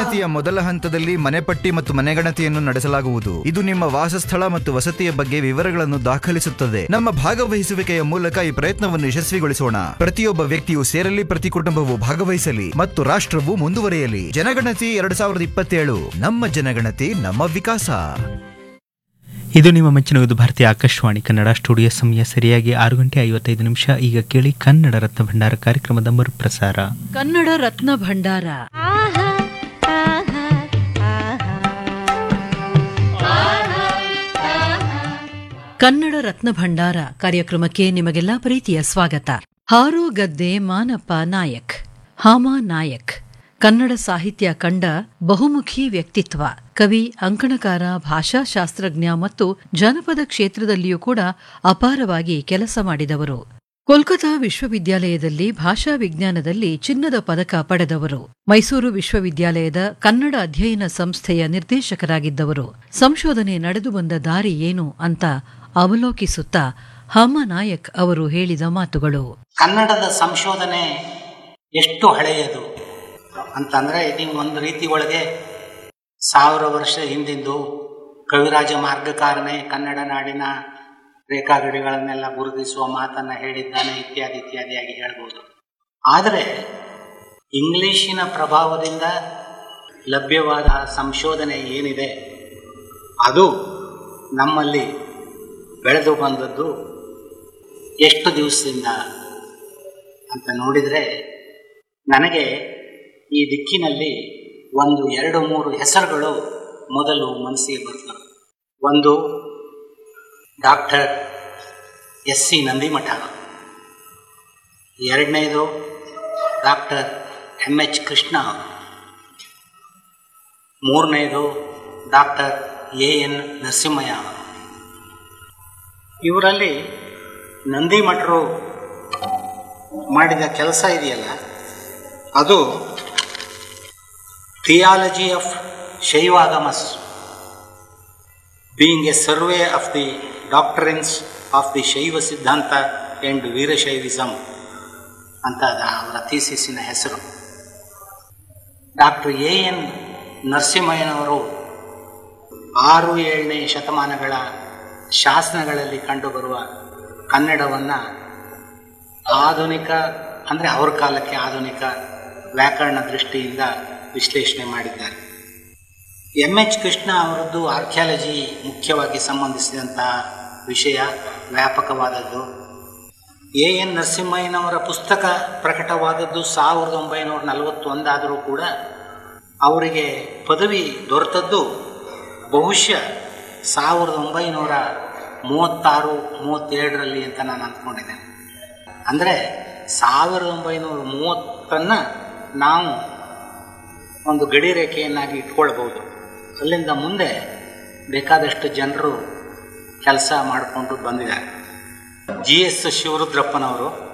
ಜನಗಣತಿಯ ಮೊದಲ ಹಂತದಲ್ಲಿ ಮನೆಪಟ್ಟಿ ಮತ್ತು ಮನೆಗಣತಿಯನ್ನು ನಡೆಸಲಾಗುವುದು ಇದು ನಿಮ್ಮ ವಾಸಸ್ಥಳ ಮತ್ತು ವಸತಿಯ ಬಗ್ಗೆ ವಿವರಗಳನ್ನು ದಾಖಲಿಸುತ್ತದೆ ನಮ್ಮ ಭಾಗವಹಿಸುವಿಕೆಯ ಮೂಲಕ ಈ ಪ್ರಯತ್ನವನ್ನು ಯಶಸ್ವಿಗೊಳಿಸೋಣ ಪ್ರತಿಯೊಬ್ಬ ವ್ಯಕ್ತಿಯು ಸೇರಲಿ ಪ್ರತಿ ಕುಟುಂಬವು ಭಾಗವಹಿಸಲಿ ಮತ್ತು ರಾಷ್ಟ್ರವು ಮುಂದುವರಿಯಲಿ ಜನಗಣತಿ ಎರಡ್ ಸಾವಿರದ ಇಪ್ಪತ್ತೇಳು ನಮ್ಮ ಜನಗಣತಿ ನಮ್ಮ ವಿಕಾಸ ಇದು ನಿಮ್ಮ ಮೆಚ್ಚಿನ ಇದು ಭಾರತೀಯ ಆಕಾಶವಾಣಿ ಕನ್ನಡ ಸ್ಟುಡಿಯೋ ಸಮಯ ಸರಿಯಾಗಿ ಆರು ಗಂಟೆ ಐವತ್ತೈದು ನಿಮಿಷ ಈಗ ಕೇಳಿ ಕನ್ನಡ ರತ್ನ ಭಂಡಾರ ಕಾರ್ಯಕ್ರಮದ ಮರುಪ್ರಸಾರ ಕನ್ನಡ ರತ್ನ ಭಂಡಾರ ಕನ್ನಡ ರತ್ನ ಭಂಡಾರ ಕಾರ್ಯಕ್ರಮಕ್ಕೆ ನಿಮಗೆಲ್ಲ ಪ್ರೀತಿಯ ಸ್ವಾಗತ ಹಾರೋ ಗದ್ದೆ ಮಾನಪ್ಪ ನಾಯಕ್ ಹಾಮ ನಾಯಕ್ ಕನ್ನಡ ಸಾಹಿತ್ಯ ಕಂಡ ಬಹುಮುಖಿ ವ್ಯಕ್ತಿತ್ವ ಕವಿ ಅಂಕಣಕಾರ ಭಾಷಾಶಾಸ್ತ್ರಜ್ಞ ಮತ್ತು ಜನಪದ ಕ್ಷೇತ್ರದಲ್ಲಿಯೂ ಕೂಡ ಅಪಾರವಾಗಿ ಕೆಲಸ ಮಾಡಿದವರು ಕೋಲ್ಕತಾ ವಿಶ್ವವಿದ್ಯಾಲಯದಲ್ಲಿ ಭಾಷಾ ವಿಜ್ಞಾನದಲ್ಲಿ ಚಿನ್ನದ ಪದಕ ಪಡೆದವರು ಮೈಸೂರು ವಿಶ್ವವಿದ್ಯಾಲಯದ ಕನ್ನಡ ಅಧ್ಯಯನ ಸಂಸ್ಥೆಯ ನಿರ್ದೇಶಕರಾಗಿದ್ದವರು ಸಂಶೋಧನೆ ನಡೆದು ಬಂದ ದಾರಿ ಏನು ಅಂತ ಅವಲೋಕಿಸುತ್ತಾ ಹಾಮ ನಾಯಕ್ ಅವರು ಹೇಳಿದ ಮಾತುಗಳು ಕನ್ನಡದ ಸಂಶೋಧನೆ ಎಷ್ಟು ಹಳೆಯದು ಅಂತಂದರೆ ನೀವು ಒಂದು ರೀತಿ ಒಳಗೆ ಸಾವಿರ ವರ್ಷ ಹಿಂದಿಂದು ಕವಿರಾಜ ಮಾರ್ಗಕಾರನೇ ಕನ್ನಡ ನಾಡಿನ ರೇಖಾಗಡಿಗಳನ್ನೆಲ್ಲ ಗುರುತಿಸುವ ಮಾತನ್ನು ಹೇಳಿದ್ದಾನೆ ಇತ್ಯಾದಿ ಇತ್ಯಾದಿಯಾಗಿ ಹೇಳ್ಬೋದು ಆದರೆ ಇಂಗ್ಲಿಶಿನ ಪ್ರಭಾವದಿಂದ ಲಭ್ಯವಾದ ಸಂಶೋಧನೆ ಏನಿದೆ ಅದು ನಮ್ಮಲ್ಲಿ ಬೆಳೆದು ಬಂದದ್ದು ಎಷ್ಟು ದಿವಸದಿಂದ ಅಂತ ನೋಡಿದರೆ ನನಗೆ ಈ ದಿಕ್ಕಿನಲ್ಲಿ ಒಂದು ಎರಡು ಮೂರು ಹೆಸರುಗಳು ಮೊದಲು ಮನಸ್ಸಿಗೆ ಬರ್ತವೆ ಒಂದು ಡಾಕ್ಟರ್ ಎಸ್ ಸಿ ನಂದಿಮಠ ಎರಡನೇದು ಡಾಕ್ಟರ್ ಎಮ್ ಎಚ್ ಕೃಷ್ಣ ಮೂರನೇದು ಡಾಕ್ಟರ್ ಎ ಎನ್ ನರಸಿಂಹಯ್ಯ ಅವರು ಇವರಲ್ಲಿ ನಂದಿಮಠರು ಮಾಡಿದ ಕೆಲಸ ಇದೆಯಲ್ಲ ಅದು theology of Shaivagamas being a survey of the doctrines of the Shaiva Siddhanta and ವೀರಶೈವಿಸಮ್ ಅಂತ ಅದ ಅವರ ಥೀಸಿಸಿನ ಹೆಸರು ಡಾಕ್ಟರ್ ಎ ಎನ್ ನರಸಿಂಹಯ್ಯನವರು ಆರು ಏಳನೇ ಶತಮಾನಗಳ ಶಾಸನಗಳಲ್ಲಿ ಕಂಡುಬರುವ ಕನ್ನಡವನ್ನು ಆಧುನಿಕ ಅಂದರೆ ಅವ್ರ ಕಾಲಕ್ಕೆ ಆಧುನಿಕ ವ್ಯಾಕರಣ ದೃಷ್ಟಿಯಿಂದ ವಿಶ್ಲೇಷಣೆ ಮಾಡಿದ್ದಾರೆ ಎಮ್ ಎಚ್ ಕೃಷ್ಣ ಅವರದ್ದು ಆರ್ಕಿಯಾಲಜಿ ಮುಖ್ಯವಾಗಿ ಸಂಬಂಧಿಸಿದಂತಹ ವಿಷಯ ವ್ಯಾಪಕವಾದದ್ದು ಎ ಎನ್ ನರಸಿಂಹಯ್ಯನವರ ಪುಸ್ತಕ ಪ್ರಕಟವಾದದ್ದು ಸಾವಿರದ ಒಂಬೈನೂರ ನಲವತ್ತೊಂದಾದರೂ ಕೂಡ ಅವರಿಗೆ ಪದವಿ ದೊರೆತದ್ದು ಬಹುಶಃ ಸಾವಿರದ ಒಂಬೈನೂರ ಮೂವತ್ತಾರು ಮೂವತ್ತೇಳರಲ್ಲಿ ಅಂತ ನಾನು ಅಂದ್ಕೊಂಡಿದ್ದೇನೆ ಅಂದರೆ ಸಾವಿರದ ಒಂಬೈನೂರ ಮೂವತ್ತನ್ನು ನಾವು ಒಂದು ಗಡಿ ರೇಖೆಯನ್ನಾಗಿ ಇಟ್ಕೊಳ್ಬೋದು ಅಲ್ಲಿಂದ ಮುಂದೆ ಬೇಕಾದಷ್ಟು ಜನರು ಕೆಲಸ ಮಾಡಿಕೊಂಡು ಬಂದಿದ್ದಾರೆ ಜಿ ಎಸ್ ಶಿವರುದ್ರಪ್ಪನವರು